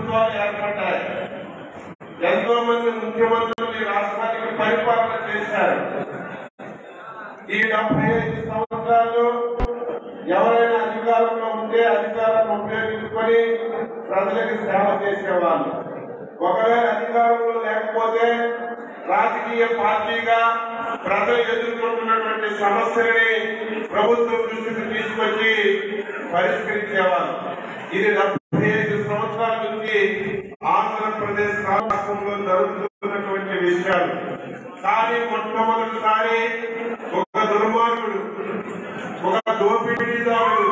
ప్రభుత్వాలు ఏర్పడ్డాయి ఎంతో మంది ముఖ్యమంత్రులు ఈ రాష్ట్రానికి పరిపాలన చేశారు ఈ డెబ్బై ఐదు సంవత్సరాల్లో ఎవరైనా అధికారంలో ఉంటే అధికారాన్ని ఉపయోగించుకొని ప్రజలకు సేవ చేసేవాళ్ళు ఒకవేళ అధికారంలో లేకపోతే రాజకీయ పార్టీగా ప్రజలు ఎదుర్కొంటున్నటువంటి సమస్యలని ప్రభుత్వం దృష్టికి తీసుకొచ్చి పరిష్కరించేవాళ్ళు ఇది డెబ్బై ఐదు సంవత్సరాల నుంచి ఆంధ్రప్రదేశ్ రాష్ట్రంలో జరుగుతున్నటువంటి విషయాలు కానీ మొట్టమొదటిసారి ఒక దుర్మార్గుడు ఒక దోపిడీదారుడు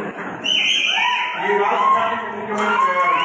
ఈ రాష్ట్రానికి ముఖ్యమంత్రి అయ్యాడు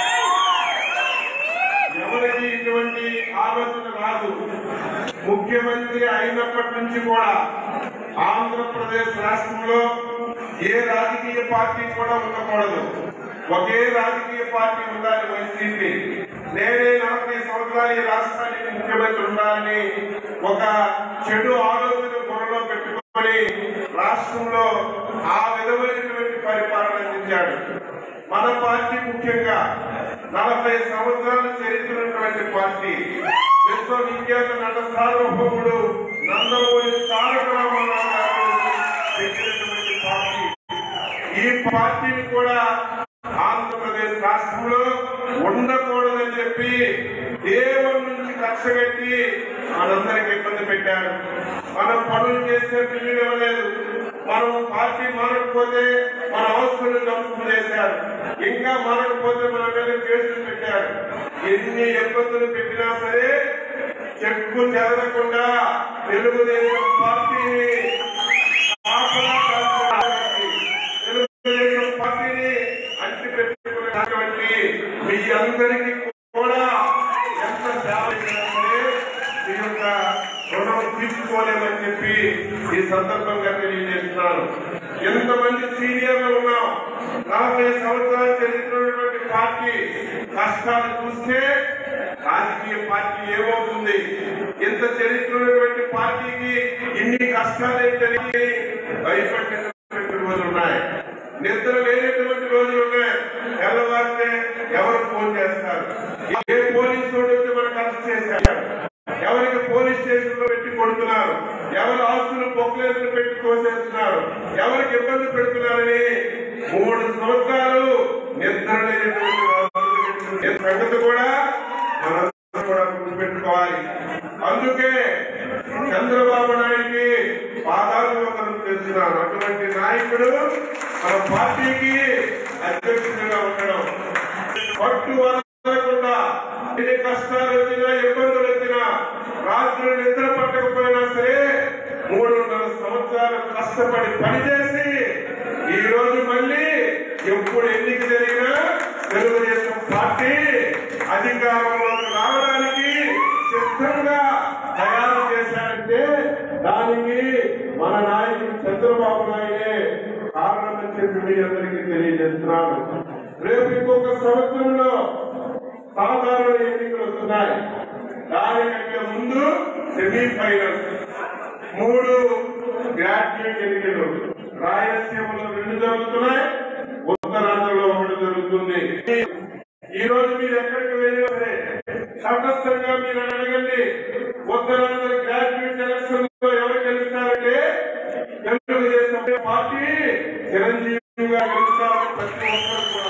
ఎవరికి ఇటువంటి ఆలోచన రాదు ముఖ్యమంత్రి అయినప్పటి నుంచి కూడా ఆంధ్రప్రదేశ్ రాష్ట్రంలో ఏ రాజకీయ పార్టీ కూడా ఉండకూడదు ఒకే రాజకీయ పార్టీ ఉండాలి వైసీపీ నేనే నలభై సంవత్సరాలు ఈ రాష్ట్రానికి ముఖ్యమంత్రి ఉండాలని ఒక చెడు ఆలోచన బుర్రలో పెట్టుకొని రాష్ట్రంలో ఆ విధమైనటువంటి పరిపాలన అందించాడు మన పార్టీ ముఖ్యంగా నలభై సంవత్సరాల చరిత్ర ఉన్నటువంటి పార్టీ విశ్వవిఖ్యాత నట సార్వభౌముడు నందమూరి తారక రామారావు గారు పెట్టినటువంటి పార్టీ ఈ పార్టీని కూడా ఆంధ్రప్రదేశ్ రాష్ట్రంలో ఉండకూడదని చెప్పి దేవుడి నుంచి కక్ష కట్టి మనందరికి ఇబ్బంది పెట్టారు మనం పనులు చేసే బిల్లులు ఇవ్వలేదు మనం పార్టీ మారకపోతే మన ఆస్తులు జప్తు చేశారు ఇంకా మారకపోతే మన మీద కేసులు పెట్టారు ఎన్ని ఇబ్బందులు పెట్టినా సరే చెక్కు చెదరకుండా తెలుగుదేశం పార్టీని కాపలా కాస్తున్నటువంటి తెలుగుదేశం పార్టీని అంటి పెట్టుకున్నటువంటి మీ అందరికీ కూడా ఎంత సేవ చేసినా సరే మీ యొక్క రుణం తీసుకోలేమని చెప్పి ఈ సందర్భంగా తెలియజేస్తున్నాను ఎంతమంది సీనియర్లు ఉన్నాం నలభై సంవత్సరాలు చరిత్రటువంటి పార్టీ కష్టాలు చూస్తే రాజకీయ పార్టీ ఏమవుతుంది ఇంత చరిత్ర ఉన్నటువంటి పార్టీకి ఇన్ని కష్టాలు ఏంటని భయపడినటువంటి రోజులు ఉన్నాయి నిద్ర లేనటువంటి రోజులు ఉన్నాయి తెల్లవారితే ఎవరు ఫోన్ చేస్తారు ఏ పోలీసు వాడు వచ్చి మనకు అరెస్ట్ చేశారు ఎవరికి పోలీస్ స్టేషన్ లో పెట్టి కొడుతున్నారు ఎవరి ఆస్తులు పొక్కలేసులు పెట్టి తోసేస్తున్నారు ఎవరికి ఇబ్బంది పెడుతున్నారని మూడు సంవత్సరాలు నిద్ర లేనటువంటి రోజులు. ఈ సంగతి కూడా మనందరం కూడా గుర్తుపెట్టుకోవాలి అందుకే చంద్రబాబు నాయుడికి పాదాభివందనం చేస్తున్నారు అటువంటి నాయకుడు మన పార్టీకి అధ్యక్షుడిగా ఉండడం పట్టు వదలకుండా ఎన్ని కష్టాలు వచ్చినా ఇబ్బందులు వచ్చినా రాత్రి నిద్ర పట్టకపోయినా సరే మూడున్నర సంవత్సరాలు కష్టపడి పనిచేసి ఈ రోజు మళ్ళీ ఎప్పుడు ఎన్నిక జరిగినా తెలుగుదేశం పార్టీ అధికారంలోకి రావడానికి సిద్ధంగా తయారు చేశారంటే దానికి మన నాయకుడు చంద్రబాబు నాయుడే కారణమని చెప్పి మీ అందరికీ తెలియజేస్తున్నాను రేపు ఇంకొక సంవత్సరంలో సాధారణ ఎన్నికలు వస్తున్నాయి దానికంటే ముందు సెమీఫైనల్స్ మూడు గ్రాడ్యుయేట్ ఎన్నికలు రాయలసీమలో రెండు జరుగుతున్నాయి ఉత్తరాంధ్రలో ఒకటి జరుగుతుంది ఈ రోజు మీరు ఎక్కడికి వెళ్ళినా సరే తటస్థంగా మీరు అడగండి ఉత్తరాంధ్ర గ్రాడ్యుయేట్ ఎలక్షన్ లో ఎవరు గెలుస్తారంటే తెలుగుదేశం పార్టీ చిరంజీవిగా గెలుస్తారని ప్రతి ఒక్కరు కూడా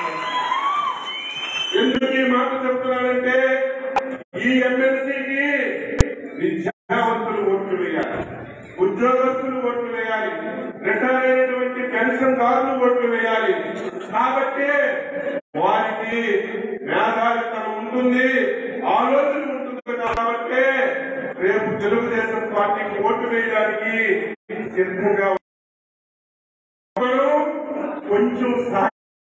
ఎందుకు ఈ మాట చెప్తున్నానంటే ఈ ఎమ్మెల్సీకి విద్యావంతులు ఓట్లు వేయాలి ఉద్యోగస్తులు ఓట్లు వేయాలి రిటైర్ అయినటువంటి పెన్షన్ దారులు ఓట్లు వేయాలి కాబట్టి వారికి మేధావితనం ఉంటుంది ఆలోచన ఉంటుంది కాబట్టి రేపు తెలుగుదేశం పార్టీకి ఓటు వేయడానికి సిద్ధంగా ఉన్నారు. కొంచెం సహ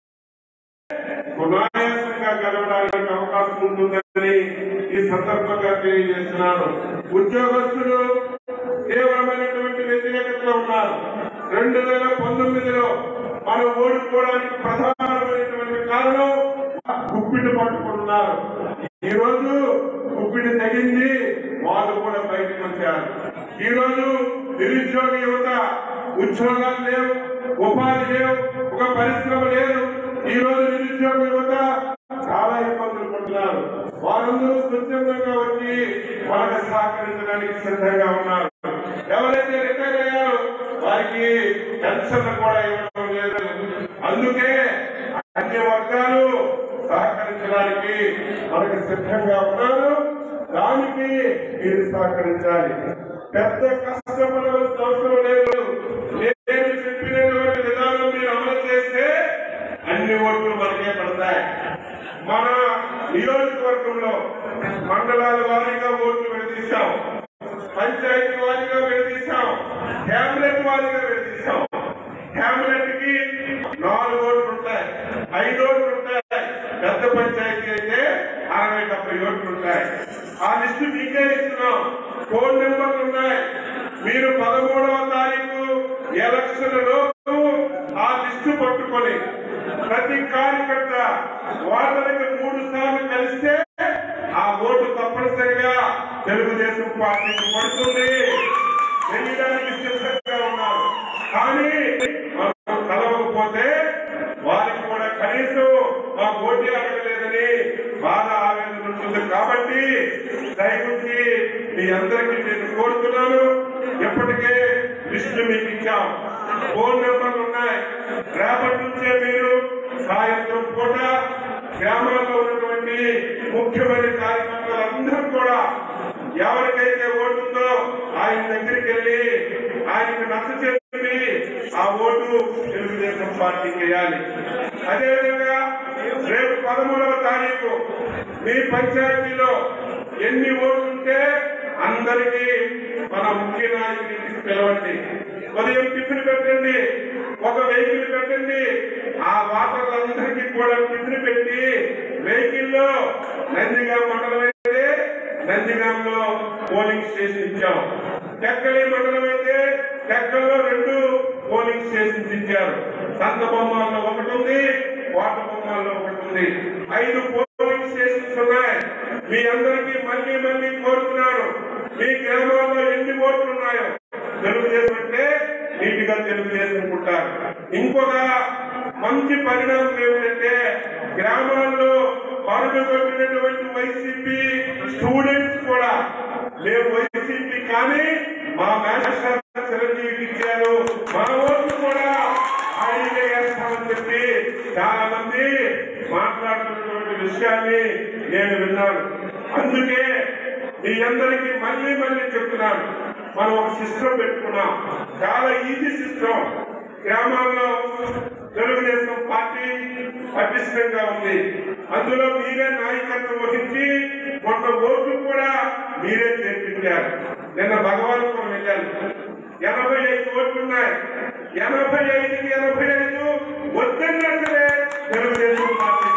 సునాయాసంగా గెలవడానికి అవకాశం ఉంటుందని ఈ సందర్భంగా తెలియజేస్తున్నాను ఉద్యోగస్తులు తీవ్రమైనటువంటి వ్యతిరేకతలో ఉన్నారు రెండు వేల పంతొమ్మిదిలో మనం ఓడిపోవడానికి ప్రధానమైనటువంటి కారణం గుప్పిటి పట్టుకున్నారు ఈ రోజు గుప్పిటి తగింది వాళ్ళు కూడా బయటకు వచ్చారు ఈ రోజు నిరుద్యోగ యువత ఉద్యోగాలు లేవు ఉపాధి లేవు ఒక పరిశ్రమ లేదు ఈ రోజు నిరుద్యోగ యువత ఇబ్బందులు పడుతున్నారు వారందరూ స్వచ్ఛందంగా వచ్చి వాళ్ళకి సహకరించడానికి సిద్ధంగా ఉన్నారు ఎవరైతే రిటైర్ అయ్యారో వారికి పెన్షన్లు కూడా ఇవ్వడం లేదు అందుకే అన్ని వర్గాలు సహకరించడానికి మనకు సిద్ధంగా ఉన్నారు దానికి మీరు సహకరించాలి పెద్ద కష్టపడవలసిన అవసరం లేదు నేను చెప్పినటువంటి విధానం మీరు అమలు చేస్తే అన్ని ఓట్లు మనకే పడతాయి మన నియోజకవర్గంలో మండలాల వారీగా ఓట్లు విడదీశాం పంచాయతీ వారీగా విడదీశాం క్యాబినెట్ వారీగా విడదీశాం క్యాబినెట్ కి నాలుగు ఓట్లు ఉంటాయి ఐదు ఓట్లు ఉంటాయి పెద్ద పంచాయతీ అయితే అరవై డెబ్బై ఓట్లు ఉంటాయి ఆ లిస్టు మీకే ఇస్తున్నాం ఫోన్ నెంబర్లు ఉన్నాయి మీరు పదమూడవ తారీఖు ఎలక్షన్ లోపు ఆ లిస్టు పట్టుకొని ప్రతి కార్యకర్త వాళ్ళకి మూడు సార్లు కలిస్తే ఆ ఓటు తప్పనిసరిగా తెలుగుదేశం పార్టీకి పడుతుంది వెళ్ళడానికి సిద్ధంగా ఉన్నారు కానీ మనం కలవకపోతే వారికి కూడా కనీసం మా ఓటే అడగలేదని బాధ ఆవేదన ఉంటుంది కాబట్టి దయగురించి మీ అందరికీ నేను కోరుతున్నాను ఇప్పటికే లిస్టు మీకు ఇచ్చాం ఫోన్ నెంబర్లు ఉన్నాయి రేపటి నుంచే మీరు సాయంత్రం పూట గ్రామాల్లో ఉన్నటువంటి ముఖ్యమైన కార్యకర్తలందరూ కూడా ఎవరికైతే ఓటుందో ఆయన దగ్గరికి వెళ్ళి ఆయనకు నచ్చ చెప్పి ఆ ఓటు తెలుగుదేశం పార్టీకి వేయాలి అదేవిధంగా రేపు పదమూడవ తారీఖు మీ పంచాయతీలో ఎన్ని ఓట్లుంటే అందరికీ మన ముఖ్య నాయకుడికి పిలవండి ఉదయం టిఫిన్ పెట్టండి ఒక వెహికల్ పెట్టండి ఆ వాటర్లందరికీ కూడా టిఫిన్ పెట్టి వెహికల్ లో నందిగా మండలం అయితే నందిగాంలో పోలింగ్ స్టేషన్ ఇచ్చాం టెక్కలి మండలం అయితే టెక్కల్లో రెండు పోలింగ్ స్టేషన్స్ ఇచ్చారు సంత బొమ్మాల్లో ఒకటి ఉంది కోట బొమ్మాల్లో ఒకటి ఉంది ఐదు పోలింగ్ స్టేషన్స్ ఉన్నాయి మీ అందరికీ మళ్ళీ మళ్ళీ కోరుతున్నాను మీ గ్రామాల్లో ఎన్ని ఓట్లు ఉన్నాయో తెలుగుదేశం అంటే నీటిగా తెలుగుదేశం ఉంటారు ఇంకొక మంచి పరిణామం ఏమిటంటే గ్రామాల్లో పాల్గొన్నటువంటి వైసీపీ స్టూడెంట్స్ కూడా మేము వైసీపీ కానీ మా మేనేజర్ చిరంజీవికి ఇచ్చారు మా ఓట్లు కూడా ఆయనకే వేస్తామని చెప్పి చాలా మంది మాట్లాడుతున్నటువంటి విషయాన్ని నేను విన్నాను అందుకే మీ అందరికీ మళ్ళీ మళ్ళీ చెప్తున్నాను మనం ఒక సిస్టమ్ పెట్టుకున్నాం చాలా ఈజీ సిస్టమ్ గ్రామాల్లో తెలుగుదేశం పార్టీ పటిష్టంగా ఉంది అందులో మీరే నాయకత్వం వహించి కొంత ఓట్లు కూడా మీరే చేర్పించారు నిన్న భగవాన్పురం వెళ్ళాను ఎనభై ఐదు ఓట్లు ఉన్నాయి ఎనభై ఐదుకి ఎనభై ఐదు వద్దన్నా సరే తెలుగుదేశం పార్టీ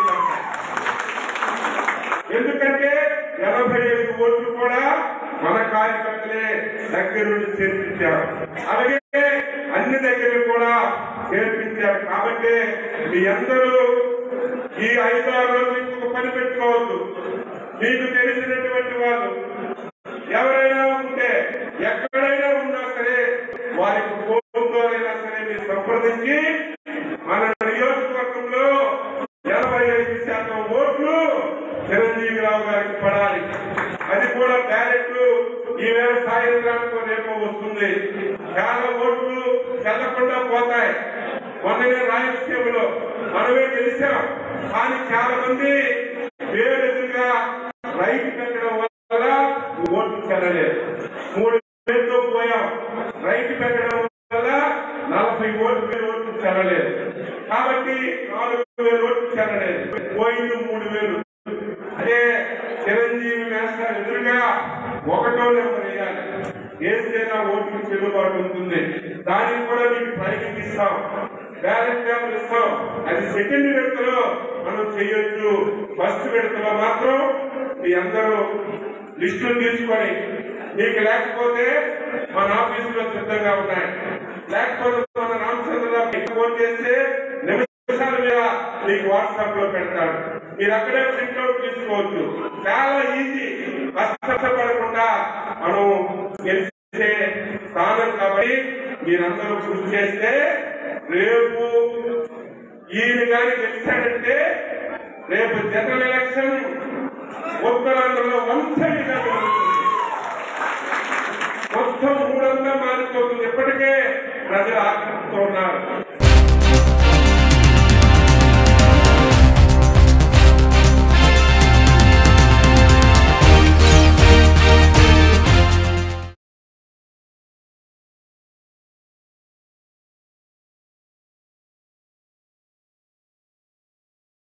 ఎందుకంటే ఎనభై ఐదు ఓట్లు కూడా మన కార్యకర్తలే దగ్గరుండి చేర్పించారు అలాగే అన్ని దగ్గర కూడా చేర్పించారు కాబట్టి మీ అందరూ ఈ ఐదారు రోజులు ఇంకొక పని పెట్టుకోవద్దు మీకు తెలిసినటువంటి వాళ్ళు ఎవరైనా ఉంటే ఎక్కడైనా ఉన్నా సరే వారికి ఫోన్ ద్వారైనా సరే మీరు సంప్రదించి మన నియోజకవర్గంలో ఎనభై ఐదు శాతం ఓట్లు చిరంజీవిరావు గారికి పడాలి అది కూడా బ్యాలెట్ ఈవేళ సాయంత్రానికి రేపు వస్తుంది చాలా ఓట్లు చెల్లకుండా పోతాయి మొన్ననే రాయలసీమలో మనమే గెలిచాం కానీ చాలా మంది వేరెదురుగా రైట్ పెట్టడం వల్ల ఓట్లు చెల్లలేదు మూడు వేలతో పోయాం రైట్ పెట్టడం వల్ల నలభై ఓట్లు వేల ఓట్లు చెల్లలేదు కాబట్టి నాలుగు వేల ఓట్లు చెల్లలేదు పోయింది మూడు వేలు అదే చిరంజీవి మేస్టర్ ఎదురుగా ఒకటో నెంబర్ వేయాలి వేస్తే నా ఓటుకు చెల్లుబాటు ఉంటుంది దానికి కూడా మీకు ట్రైనింగ్ ఇస్తాం బ్యాలెట్ పేపర్ ఇస్తాం అది సెకండ్ విడతలో మనం చేయొచ్చు ఫస్ట్ విడతలో మాత్రం మీ అందరూ లిస్టులు తీసుకొని మీకు లేకపోతే మన ఆఫీసులో సిద్ధంగా ఉన్నాయి లేకపోతే మన రామచంద్రరావు ఫోన్ చేస్తే నిమిషాల మీద మీకు వాట్సాప్ లో పెడతాడు మీరు అక్కడే ప్రింట్అవుట్ తీసుకోవచ్చు చాలా ఈజీ కష్టపడకుండా మనం గెలిచే స్థానం కాబట్టి మీరందరూ కృషి చేస్తే రేపు ఈయన కానీ గెలిచాడంటే రేపు జనరల్ ఎలక్షన్ ఉత్తరాంధ్రలో వంశ